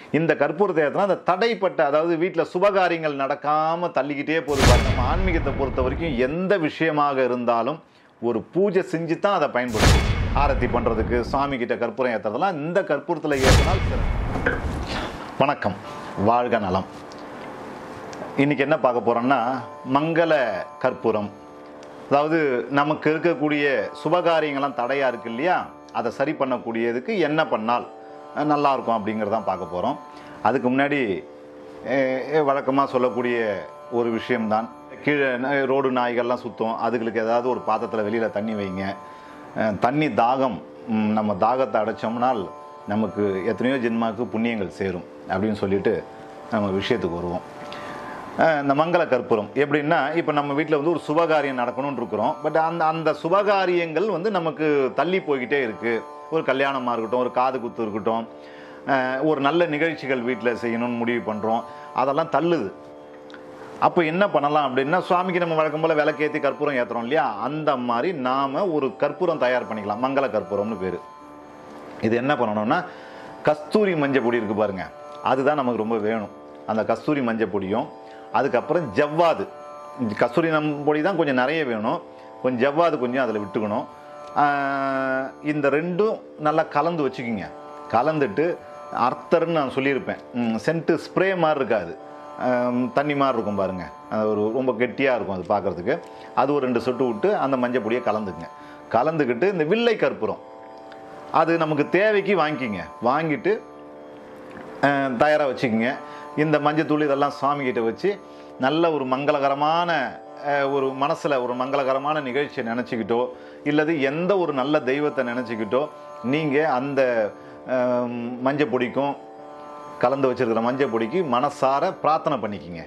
இந்த கற்பூரத்தை ஏற்றினா அந்த தடைப்பட்ட அதாவது வீட்டில் சுபகாரியங்கள் நடக்காமல் தள்ளிக்கிட்டே போகுது பாருங்க நம்ம ஆன்மீகத்தை பொறுத்த வரைக்கும் எந்த விஷயமாக இருந்தாலும் ஒரு பூஜை செஞ்சு தான் அதை பயன்படுத்தும் ஆரத்தி பண்ணுறதுக்கு சாமி கிட்ட கற்பூரம் ஏற்றுறதெல்லாம் இந்த கற்பூரத்தில் ஏற்றினால் சிறப்பு. வணக்கம் வாழ்க நலம் இன்னைக்கு என்ன பார்க்க போறோம்னா மங்கள கற்பூரம் அதாவது நமக்கு இருக்கக்கூடிய சுபகாரியங்கள்லாம் தடையா இருக்கு இல்லையா அதை சரி பண்ணக்கூடியதுக்கு என்ன பண்ணால் அஹ், நல்லா இருக்கும் அப்படிங்கிறதான் பார்க்க போகிறோம் அதுக்கு முன்னாடி வழக்கமாக சொல்லக்கூடிய ஒரு விஷயம்தான் கீழே ந- ரோடு நாய்கள்லாம் சுத்தம் அதுகளுக்கு ஏதாவது ஒரு பாத்திரத்தில் வெளியில் தண்ணி வைங்க அஹ், தண்ணி தாகம் ம், நம்ம தாகத்தை அடைச்சோம்னால் நமக்கு எத்தனையோ ஜென்மாவுக்கு புண்ணியங்கள் சேரும் அப்படின்னு சொல்லிட்டு நம்ம விஷயத்துக்கு வருவோம் அஹ் இந்த மங்கள கற்பூரம் எப்படின்னா இப்போ நம்ம வீட்டில் வந்து ஒரு சுபகாரியம் நடக்கணும்னு இருக்கிறோம் பட் அந்த அந்த சுபகாரியங்கள் வந்து நமக்கு தள்ளி போய்கிட்டே இருக்குது ஒரு கல்யாணமாக இருக்கட்டும் ஒரு காது குத்து இருக்கட்டும் அஹ் ஒரு நல்ல நிகழ்ச்சிகள் வீட்டில் செய்யணும்னு முடிவு பண்ணுறோம் அதெல்லாம் தள்ளுது அப்போ என்ன பண்ணலாம் அப்படின்னா சுவாமிக்கு நம்ம வழக்கம் போல் விளக்கேற்றி கற்பூரம் ஏற்றுறோம் இல்லையா அந்த மாதிரி நாம் ஒரு கற்பூரம் தயார் பண்ணிக்கலாம் மங்கள கற்பூரம்னு பேர் இது என்ன பண்ணணும்னா கஸ்தூரி மஞ்சள் பொடி இருக்கு பாருங்க அதுதான் நமக்கு ரொம்ப வேணும் அந்த கஸ்தூரி மஞ்சள் பொடியும் அதுக்கப்புறம் ஜவ்வாது இந்த கஸ்தூரி நம் பொடி தான் கொஞ்சம் நிறைய வேணும் கொஞ்சம் ஜவ்வாது கொஞ்சம் அதில் விட்டுக்கணும் ஆஹ் இந்த ரெண்டும் நல்லா கலந்து வச்சுக்கிங்க கலந்துட்டு அர்த்தர்னு நான் சொல்லியிருப்பேன் சென்ட்டு ஸ்ப்ரே மாதிரி இருக்காது ஆம், தண்ணி மாதிரி இருக்கும் பாருங்க அது ஒரு ரொம்ப கெட்டியாக இருக்கும் அது பார்க்குறதுக்கு அது ஒரு ரெண்டு சொட்டு விட்டு அந்த மஞ்சள் பொடியை கலந்துக்குங்க கலந்துக்கிட்டு இந்த வில்லை கற்பூரம் அது நமக்கு தேவைக்கு வாங்கிக்கிங்க வாங்கிட்டு தயாராக வச்சுக்கோங்க இந்த மஞ்சத்தூள் இதெல்லாம் சாமி கிட்ட வச்சு நல்ல ஒரு மங்களகரமான அஹ், ஒரு மனசில் ஒரு மங்களகரமான நிகழ்ச்சியை நினச்சிக்கிட்டோ இல்லது எந்த ஒரு நல்ல தெய்வத்தை நினச்சிக்கிட்டோ நீங்கள் அந்த அஹ், மஞ்சள் பொடிக்கும் கலந்து வச்சிருக்கிற மஞ்சள் பொடிக்கு மனசார பிரார்த்தனை பண்ணிக்கிங்க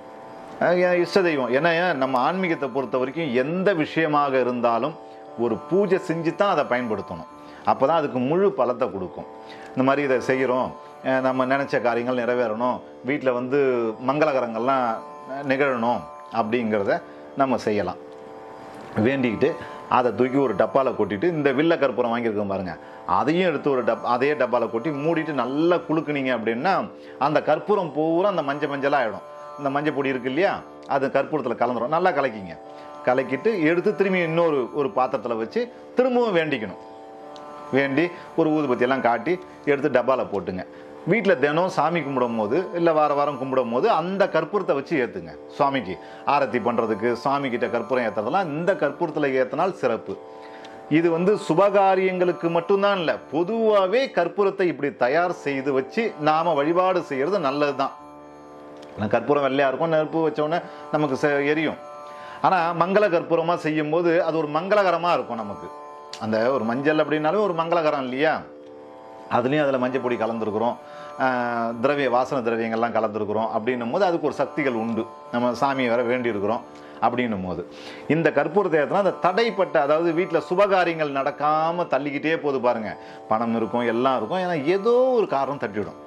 அஹ் என் இஷ்ட தெய்வம் ஏன்னா நம்ம ஆன்மீகத்தை பொறுத்த வரைக்கும் எந்த விஷயமாக இருந்தாலும் ஒரு பூஜை செஞ்சு தான் அதை பயன்படுத்தணும் அப்போ தான் அதுக்கு முழு பலத்தை கொடுக்கும் இந்த மாதிரி இதை செய்கிறோம் அஹ் நம்ம நினச்ச காரியங்கள் நிறைவேறணும் வீட்டில் வந்து மங்களகரங்கள்லாம் நிகழணும் அப்படிங்கிறத நம்ம செய்யலாம் வேண்டிக்கிட்டு அதை தூக்கி ஒரு டப்பாவில் கொட்டிட்டு இந்த வில்ல கற்பூரம் வாங்கியிருக்கோம் பாருங்க அதையும் எடுத்து ஒரு டப் அதே டப்பாவில் கொட்டி மூடிட்டு நல்லா குலுக்குனீங்க அப்படின்னா அந்த கற்பூரம் பூரா அந்த மஞ்சள் மஞ்சளாக ஆகிடும் இந்த மஞ்சள் பொடி இருக்கு இல்லையா அது கற்பூரத்தில் கலந்துரும் நல்லா கலக்கிங்க கலக்கிட்டு எடுத்து திரும்பி இன்னொரு ஒரு பாத்திரத்தில் வச்சு திரும்பவும் வேண்டிக்கணும் வேண்டி ஒரு ஊதுபத்தி எல்லாம் காட்டி எடுத்து டப்பாவில் போட்டுங்க வீட்டில் தினம் சாமி கும்பிடும் போது இல்லை வார வாரம் கும்பிடும் போது அந்த கற்பூரத்தை வச்சு ஏற்றுங்க சுவாமிக்கு ஆரத்தி பண்ணுறதுக்கு சாமி கிட்ட கற்பூரம் ஏற்றுறதெல்லாம் இந்த கற்பூரத்தில் ஏற்றினால் சிறப்பு இது வந்து சுபகாரியங்களுக்கு மட்டும்தான் இல்லை பொதுவாகவே கற்பூரத்தை இப்படி தயார் செய்து வச்சு நாம் வழிபாடு செய்கிறது நல்லது தான் ஏன்னா கற்பூரம் வெள்ளையாக இருக்கும் நெருப்பு வச்சோடனே நமக்கு செ- எரியும் ஆனால் மங்கள கற்பூரமாக செய்யும்போது அது ஒரு மங்களகரமாக இருக்கும் நமக்கு அந்த ஒரு மஞ்சள் அப்படின்னாலே ஒரு மங்களகரம் இல்லையா அதுலேயும் அதில் மஞ்சள் பொடி கலந்துருக்குறோம் ஆஹ் திரவிய வாசன திரவியங்கள்லாம் கலந்துருக்குறோம் அப்படின்னும் போது அதுக்கு ஒரு சக்திகள் உண்டு நம்ம சாமியை வேற வேண்டியிருக்கிறோம் அப்படின்னும் போது இந்த கற்பூரத்தை ஏற்றினா அந்த தடைப்பட்ட அதாவது வீட்டில் சுபகாரியங்கள் நடக்காமல் தள்ளிக்கிட்டே போகுது பாருங்க பணம் இருக்கும் எல்லாம் இருக்கும் ஏன்னா ஏதோ ஒரு காரணம் தட்டிவிடும்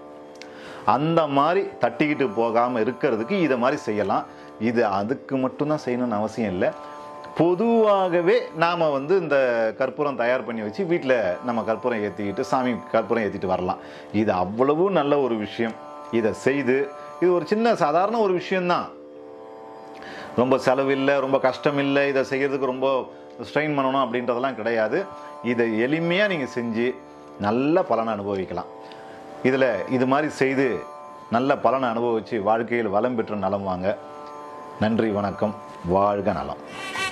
அந்த மாதிரி தட்டிக்கிட்டு போகாமல் இருக்கிறதுக்கு இதை மாதிரி செய்யலாம் இது அதுக்கு மட்டும்தான் செய்யணும்னு அவசியம் இல்லை பொதுவாகவே நாம் வந்து இந்த கற்பூரம் தயார் பண்ணி வச்சு வீட்டில் நம்ம கற்பூரம் ஏற்றிக்கிட்டு சாமி கற்பூரம் ஏற்றிட்டு வரலாம் இது அவ்வளவு நல்ல ஒரு விஷயம் இதை செய்து இது ஒரு சின்ன சாதாரண ஒரு விஷயம்தான் ரொம்ப செலவு இல்லை ரொம்ப கஷ்டம் இல்லை இதை செய்கிறதுக்கு ரொம்ப ஸ்ட்ரெயின் பண்ணணும் அப்படின்றதெல்லாம் கிடையாது இதை எளிமையாக நீங்கள் செஞ்சு நல்ல பலனை அனுபவிக்கலாம் இதில் இது மாதிரி செய்து நல்ல பலனை அனுபவித்து வாழ்க்கையில் வளம் பெற்று நலம் வாங்க நன்றி வணக்கம் வாழ்க நலம்